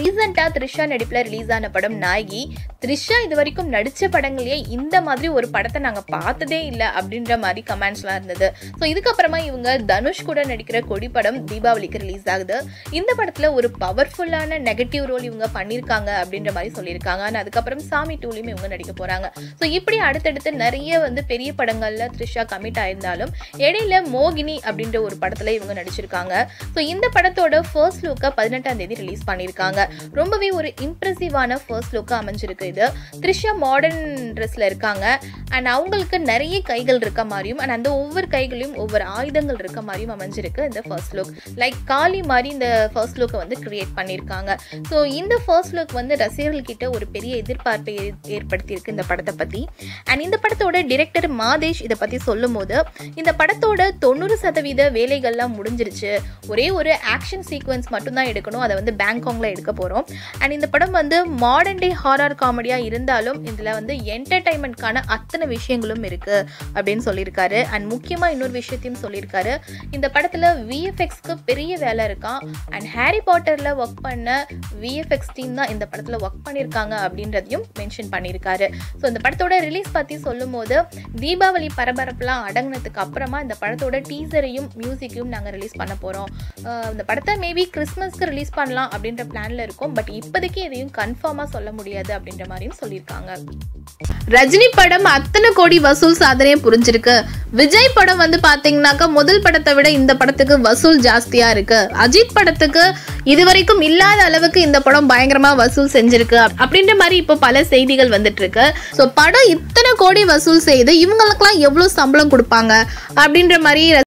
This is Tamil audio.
ரீசெண்டா த்ரிஷா நடிப்புல ரிலீஸ் ஆன படம் நாயகி த்ரிஷா இது வரைக்கும் நடிச்ச படங்களையே இந்த மாதிரி ஒரு படத்தை நாங்க பார்த்ததே இல்லை அப்படின்ற மாதிரி கமெண்ட்ஸ்லாம் இருந்தது ஸோ இதுக்கப்புறமா இவங்க தனுஷ் கூட நடிக்கிற கொடி படம் தீபாவளிக்கு ரிலீஸ் ஆகுது இந்த படத்துல ஒரு பவர்ஃபுல்லான நெகட்டிவ் ரோல் இவங்க பண்ணியிருக்காங்க அப்படின்ற மாதிரி சொல்லியிருக்காங்க ஆனால் அதுக்கப்புறம் சாமி டூலையும் இவங்க நடிக்க போறாங்க ஸோ இப்படி அடுத்தடுத்து நிறைய வந்து பெரிய படங்கள்ல த்ரிஷா கமிட் ஆயிருந்தாலும் இடையில மோகினி அப்படின்ற ஒரு படத்துல இவங்க நடிச்சிருக்காங்க ஸோ இந்த படத்தோட ஃபர்ஸ்ட் லுக்கை பதினெட்டாம் தேதி ரிலீஸ் பண்ணியிருக்காங்க ரொம்பவே ஒரு இம்ப்ரெசிவான ஃபர்ஸ்ட் லுக்காக அமைஞ்சிருக்கு இது த்ரிஷா மாடர்ன் ட்ரெஸ்ல இருக்காங்க அண்ட் அவங்களுக்கு நிறைய கைகள் இருக்க மாதிரியும் அண்ட் அந்த ஒவ்வொரு கைகளையும் ஒவ்வொரு ஆயுதங்கள் இருக்க மாதிரியும் அமைஞ்சிருக்கு இந்த ஃபர்ஸ்ட் லுக் லைக் காளி மாதிரி இந்த ஃபர்ஸ்ட் லுக்கை வந்து கிரியேட் பண்ணியிருக்காங்க ஸோ இந்த ஃபர்ஸ்ட் லுக் வந்து ரசிகர்கள் கிட்ட ஒரு பெரிய எதிர்பார்ப்பை ஏ- ஏற்படுத்தியிருக்கு இந்த படத்தை பற்றி அண்ட் இந்த படத்தோட டிரெக்டர் மாதேஷ் இதை பற்றி சொல்லும்போது இந்த படத்தோட தொண்ணூறு சதவீத வேலைகள்லாம் முடிஞ்சிருச்சு ஒரே ஒரு ஆக்ஷன் சீக்வன்ஸ் மட்டும்தான் எடுக்கணும் அதை வந்து பேங்காக்ல எடுக்க போகிறோம் அண்ட் இந்த படம் வந்து மாடர்ன் டே ஹாரர் காமெடியாக இருந்தாலும் இதில் வந்து என்டர்டைன்மெண்ட்கான அத்தனை விஷயங்களும் இருக்குது அப்படின்னு சொல்லியிருக்காரு அண்ட் முக்கியமாக இன்னொரு விஷயத்தையும் சொல்லியிருக்காரு இந்த படத்தில் விஎஃப்எக்ஸ்க்கு பெரிய வேலை இருக்கான் அண்ட் ஹாரி பாட்டரில் ஒர்க் பண்ண விஎஃப்எக்ஸ் டீம் தான் இந்த படத்தில் ஒர்க் பண்ணியிருக்காங்க அப்படின்றதையும் மென்ஷன் பண்ணியிருக்காரு ஸோ இந்த படத்தோட ரிலீஸ் பற்றி சொல்லும்போது தீபாவளி பரபரப்புலாம் அடங்கினதுக்கு அப்புறமா இந்த படத்தோட டீசரையும் மியூசிக்கையும் நாங்கள் ரிலீஸ் பண்ண போகிறோம் இந்த படத்தை மேபி கிறிஸ்மஸ்க்கு ரிலீஸ் பண்ணலாம் அப்படின்ற பிளானில் இருக்கும் பட் இப்போதைக்கு எதையும் கன்ஃபார்மாக சொல்ல முடியாது அப்படின்ற மாதிரியும் சொல்லியிருக்காங்க ரஜினி படம் அத்தனை கோடி வசூல் சாதனையை புரிஞ்சிருக்கு விஜய் படம் வந்து பாத்தீங்கன்னாக்கா முதல் படத்தை விட இந்த படத்துக்கு வசூல் ஜாஸ்தியா இருக்கு அஜித் படத்துக்கு இதுவரைக்கும் இல்லாத அளவுக்கு இந்த படம் பயங்கரமா வசூல் செஞ்சிருக்கு அப்~ அப்படின்ற மாதிரி இப்போ பல செய்திகள் வந்துட்டு இருக்கு ஸோ படம் இத்தனை கோடி வசூல் செய்து இவங்களுக்கெல்லாம் எவ்வளவு சம்பளம் கொடுப்பாங்க அப்படின்ற மாதிரி